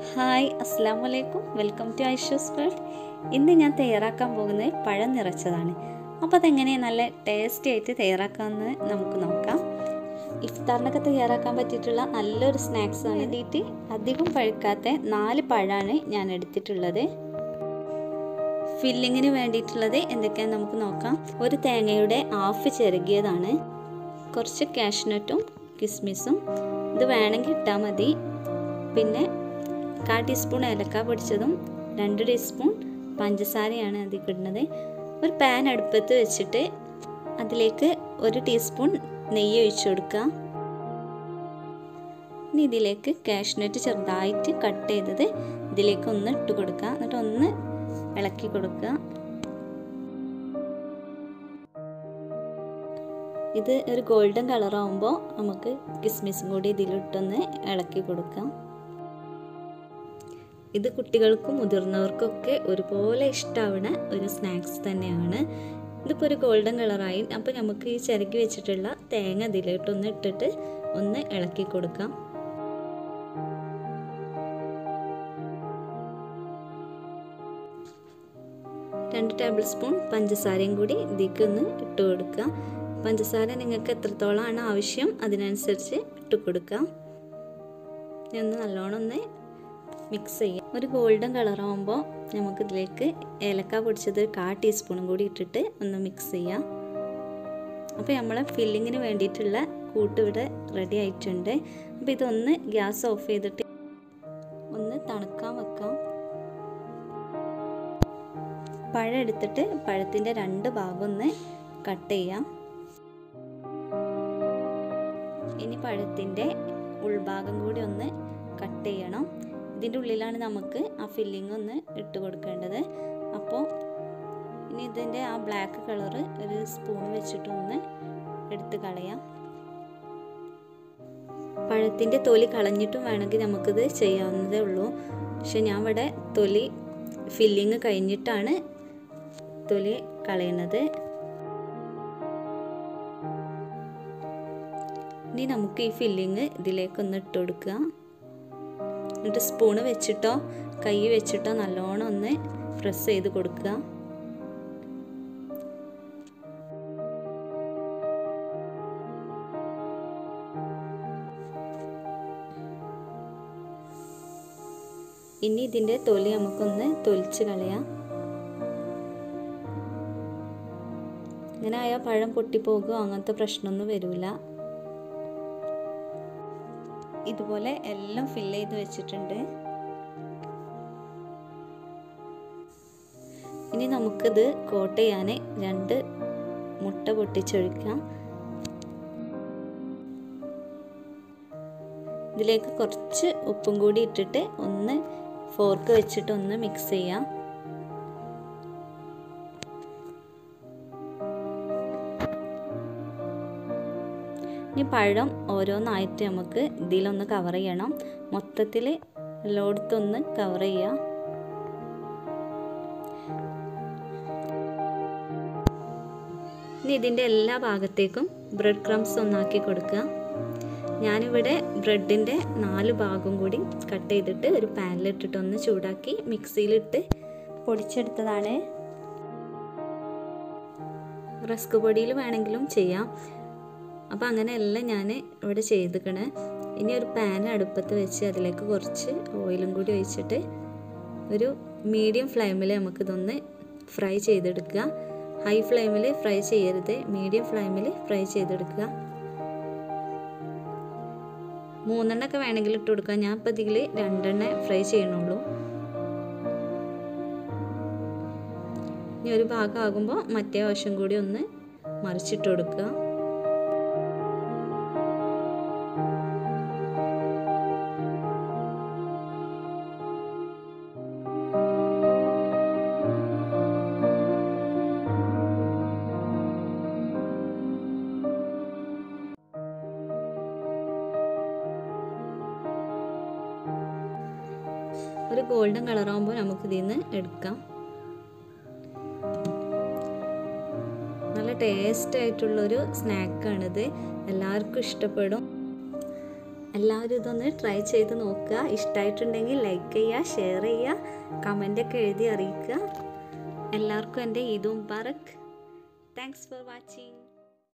hi അസ്സാം വലൈക്കും welcome to Aishu's world ഇന്ന് ഞാൻ തയ്യാറാക്കാൻ പോകുന്നത് പഴം നിറച്ചതാണ് അപ്പോൾ അതെങ്ങനെ നല്ല ടേസ്റ്റി ആയിട്ട് തയ്യാറാക്കാമെന്ന് നമുക്ക് നോക്കാം ഇഫ്താറിനൊക്കെ തയ്യാറാക്കാൻ പറ്റിയിട്ടുള്ള നല്ലൊരു സ്നാക്സ് വേണ്ടിയിട്ട് അധികം പഴുക്കാത്ത നാല് പഴമാണ് ഞാൻ എടുത്തിട്ടുള്ളത് ഫില്ലിങ്ങിന് വേണ്ടിയിട്ടുള്ളത് എന്തൊക്കെയാണെന്ന് നമുക്ക് നോക്കാം ഒരു തേങ്ങയുടെ ഹാഫ് ചിരകിയതാണ് കുറച്ച് കാഷ്നട്ടും കിസ്മിസും ഇത് വേണമെങ്കിൽ ഇട്ടാൽ മതി പിന്നെ കാ ടീസ്പൂൺ ഏലക്ക പൊടിച്ചതും രണ്ട് ടീസ്പൂൺ പഞ്ചസാരയാണ് അതിൽ ഇടുന്നത് ഒരു പാൻ അടുപ്പത്ത് വെച്ചിട്ട് അതിലേക്ക് ഒരു ടീസ്പൂൺ നെയ്യ് ഒഴിച്ചു കൊടുക്കുക ഇനി ഇതിലേക്ക് കാഷ്നട്ട് ചെറുതായിട്ട് കട്ട് ചെയ്തത് ഇതിലേക്ക് ഒന്ന് ഇട്ട് കൊടുക്കുക എന്നിട്ട് ഒന്ന് ഇളക്കി കൊടുക്കുക ഇത് ഒരു ഗോൾഡൻ കളറാകുമ്പോൾ നമുക്ക് കിസ്മിസും കൂടി ഇതിലിട്ടൊന്ന് ഇളക്കി കൊടുക്കാം ഇത് കുട്ടികൾക്കും മുതിർന്നവർക്കൊക്കെ ഒരുപോലെ ഇഷ്ടമാവുന്ന ഒരു സ്നാക്സ് തന്നെയാണ് ഇതിപ്പോൾ ഒരു ഗോൾഡൻ കളറായി അപ്പോൾ നമുക്ക് ഈ ചിരക്കി വെച്ചിട്ടുള്ള തേങ്ങ ഇതിലോട്ടൊന്ന് ഇട്ടിട്ട് ഒന്ന് ഇളക്കി കൊടുക്കാം രണ്ട് ടേബിൾ സ്പൂൺ പഞ്ചസാരയും കൂടി ഇതിലേക്ക് ഒന്ന് ഇട്ട് കൊടുക്കുക പഞ്ചസാര നിങ്ങൾക്ക് എത്രത്തോളമാണ് ആവശ്യം അതിനനുസരിച്ച് ഇട്ട് കൊടുക്കാം ഒന്ന് നല്ലോണം ഒന്ന് മിക്സ് ചെയ്യാം ഒരു ഗോൾഡൻ കളറാകുമ്പോൾ നമുക്ക് ഇതിലേക്ക് ഏലക്ക പൊടിച്ചത് ഒരു കാ ടീസ്പൂണും കൂടി ഇട്ടിട്ട് ഒന്ന് മിക്സ് ചെയ്യാം അപ്പോൾ നമ്മളെ ഫില്ലിങ്ങിന് വേണ്ടിയിട്ടുള്ള കൂട്ട് ഇവിടെ റെഡി ആയിട്ടുണ്ട് അപ്പോൾ ഇതൊന്ന് ഗ്യാസ് ഓഫ് ചെയ്തിട്ട് ഒന്ന് തണുക്കാൻ വെക്കാം പഴം എടുത്തിട്ട് പഴത്തിൻ്റെ രണ്ട് ഭാഗം ഒന്ന് കട്ട് ചെയ്യാം ഇനി പഴത്തിൻ്റെ ഉൾഭാഗം കൂടി ഒന്ന് കട്ട് ചെയ്യണം ഇതിൻ്റെ ഉള്ളിലാണ് നമുക്ക് ആ ഫില്ലിംഗ് ഒന്ന് ഇട്ട് കൊടുക്കേണ്ടത് അപ്പോൾ ഇനി ഇതിൻ്റെ ആ ബ്ലാക്ക് കളറ് ഒരു സ്പൂൺ വെച്ചിട്ടൊന്ന് എടുത്ത് കളയാം പഴത്തിൻ്റെ തൊലി കളഞ്ഞിട്ടും വേണമെങ്കിൽ നമുക്കിത് ചെയ്യാവുന്നതേ ഉള്ളൂ പക്ഷെ ഞാൻ ഇവിടെ തൊലി ഫില്ലിങ് കഴിഞ്ഞിട്ടാണ് തൊലി കളയുന്നത് ഇനി നമുക്ക് ഈ ഫില്ലിങ് ഇതിലേക്കൊന്ന് ഇട്ട് കൊടുക്കുക എന്നിട്ട് സ്പൂണ് വെച്ചിട്ടോ കൈ വെച്ചിട്ടോ നല്ലോണം ഒന്ന് പ്രസ് ചെയ്ത് കൊടുക്കുക ഇനി ഇതിൻ്റെ തൊലി നമുക്കൊന്ന് തൊലിച്ച് കളയാം ഇങ്ങനെ ആയാൽ പഴം പൊട്ടിപ്പോകുകയോ അങ്ങനത്തെ പ്രശ്നമൊന്നും വരില്ല ഇതുപോലെ എല്ലാം ഫില്ല് ചെയ്ത് വെച്ചിട്ടുണ്ട് ഇനി നമുക്കിത് കോട്ട് ചെയ്യാൻ രണ്ട് മുട്ട പൊട്ടിച്ചൊഴിക്കാം ഇതിലേക്ക് കുറച്ച് ഉപ്പും കൂടി ഇട്ടിട്ട് ഒന്ന് ഫോർക്ക് വെച്ചിട്ട് ഒന്ന് മിക്സ് ചെയ്യാം ഇനി പഴം ഓരോന്നായിട്ട് നമുക്ക് ഇതിലൊന്ന് കവർ ചെയ്യണം മൊത്തത്തിൽ എല്ലായിടത്തൊന്ന് കവർ ചെയ്യാം ഇനി ഇതിൻ്റെ എല്ലാ ഭാഗത്തേക്കും ബ്രെഡ് ക്രംസ് ഒന്നാക്കി കൊടുക്കുക ഞാനിവിടെ ബ്രെഡിൻ്റെ നാല് ഭാഗം കൂടി കട്ട് ചെയ്തിട്ട് ഒരു പാനിലിട്ടിട്ട് ഒന്ന് ചൂടാക്കി മിക്സിയിലിട്ട് പൊടിച്ചെടുത്തതാണ് റസ്ക് പൊടിയിൽ വേണമെങ്കിലും ചെയ്യാം അപ്പോൾ അങ്ങനെയല്ല ഞാൻ ഇവിടെ ചെയ്തിക്കണേ ഇനി ഒരു പാൻ അടുപ്പത്ത് വെച്ച് അതിലേക്ക് കുറച്ച് ഓയിലും കൂടി ഒഴിച്ചിട്ട് ഒരു മീഡിയം ഫ്ലെയിമിൽ നമുക്കിതൊന്ന് ഫ്രൈ ചെയ്തെടുക്കുക ഹൈ ഫ്ലെയിമിൽ ഫ്രൈ ചെയ്യരുത് മീഡിയം ഫ്ലെയിമിൽ ഫ്രൈ ചെയ്തെടുക്കുക മൂന്നെണ്ണൊക്കെ വേണമെങ്കിൽ ഇട്ട് കൊടുക്കുക ഞാൻ ഇപ്പോൾ ഇതിൽ രണ്ടെണ്ണ ഫ്രൈ ചെയ്യണുള്ളൂ ഇനി ഒരു ഭാഗം ആകുമ്പോൾ മറ്റേ വശം കൂടി ഒന്ന് മറിച്ചിട്ട് കൊടുക്കുക ഒരു ഗോൾഡൻ കളറാകുമ്പോൾ നമുക്ക് ഇതിൽ നിന്ന് എടുക്കാം നല്ല ടേസ്റ്റ് ആയിട്ടുള്ളൊരു സ്നാക്കാണിത് എല്ലാവർക്കും ഇഷ്ടപ്പെടും എല്ലാവരും ഇതൊന്ന് ട്രൈ ചെയ്ത് നോക്കുക ഇഷ്ടമായിട്ടുണ്ടെങ്കിൽ ലൈക്ക് ചെയ്യുക ഷെയർ ചെയ്യുക കമൻ്റൊക്കെ എഴുതി അറിയിക്കുക എല്ലാവർക്കും എൻ്റെ Eid Mubarak thanks for watching